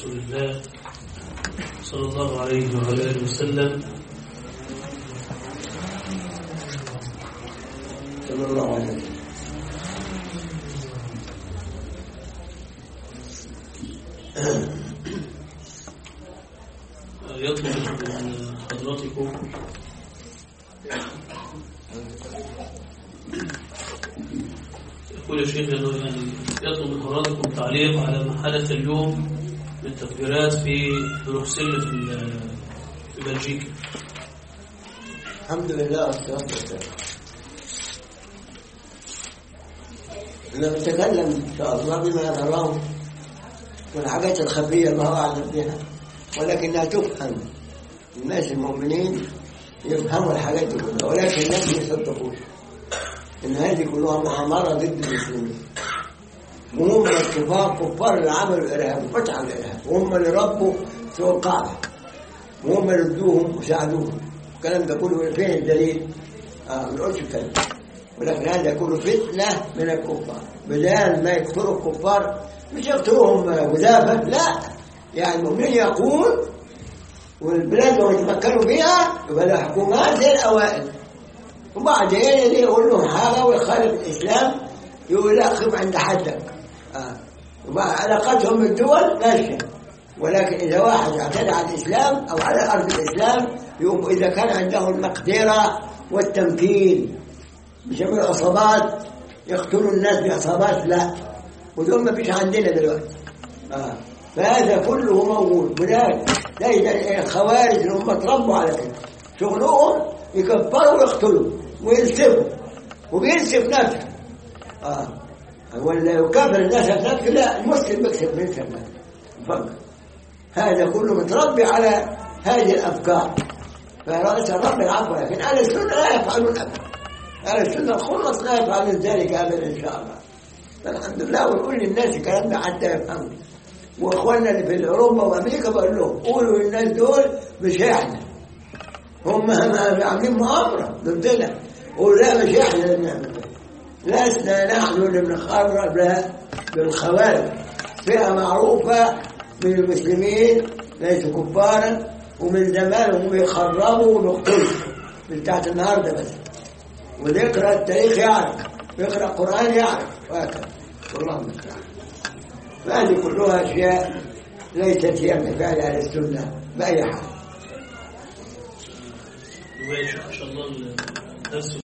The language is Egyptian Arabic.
رسول الله صلى الله عليه وعلى آله وسلم صلى الله عليه وسلم يطلب من حضراتكم يقول يا شيخ انه يعني يطلب من حضراتكم تعليق على ما حدث اليوم من تفجيرات في بروكسل في ال- في بلجيكا الحمد لله والصلاة والسلام نتكلم إن شاء الله بما نراه والحاجات الخفية الله أعلم بها ولكنها تفهم الناس المؤمنين يفهموا الحاجات دي كلها ولكن الناس ما يصدقوش إن هذه كلها مؤامرة ضد المسلمين وهم الكفار كفار اللي عملوا الإرهاب وفتحوا الإرهاب وهم اللي ربوا سوى القاعدة وهم اللي ادوهم وساعدوهم الكلام ده كله فين الدليل؟ اه ما نقولش الكلام ولكن هذا كله فتنه من الكفار بدال ما يقتلوا الكفار مش يقتلوهم جزافا لا يعني المؤمنين يقول والبلاد لو يتمكنوا فيها يبقى لها حكومات زي الاوائل وبعدين اللي يقول لهم حاجه ويخالف الاسلام يقول لا خف عند حدك آه. وبعد علاقتهم بالدول ماشيه ولكن إذا واحد اعتدى على الإسلام أو على أرض الإسلام يقوم إذا كان عنده المقدرة والتمكين بيسموا عصابات يقتلوا الناس بعصابات لا ودول ما فيش عندنا دلوقتي آه. فهذا كله موجود هناك تجد الخوارج اللي هم اتربوا على كده شغلهم يكفروا ويقتلوا وينسبوا وبينسب نفسه اه ولا يكفر الناس نفسه لا المسلم بيكسب من الناس فقط هذا كله متربي على هذه الأفكار فرأس الرب العفو لكن أهل السنة لا يفعلون أبدا أهل السنة الخلص لا يفعلون ذلك أبدا إن شاء الله فالحمد لله ونقول للناس الكلام ده حتى يفهموا وإخواننا اللي في أوروبا وأمريكا بقول لهم قولوا للناس دول مش إحنا هم ما- عاملين مؤامرة ضدنا قولوا لا مش إحنا اللي بنعمل كده. لسنا نحن اللي بنخرب لا بالخوارج فئة معروفة من المسلمين ليسوا كفارا ومن زمان هم يخربوا ونقتلوا من بتاعت النهارده بس واللي يقرا التاريخ يعرف يقرا القران يعرف وهكذا والله المستعان فهذه كلها اشياء ليست هي من فعل اهل السنه باي حال وإن شاء الله الدرس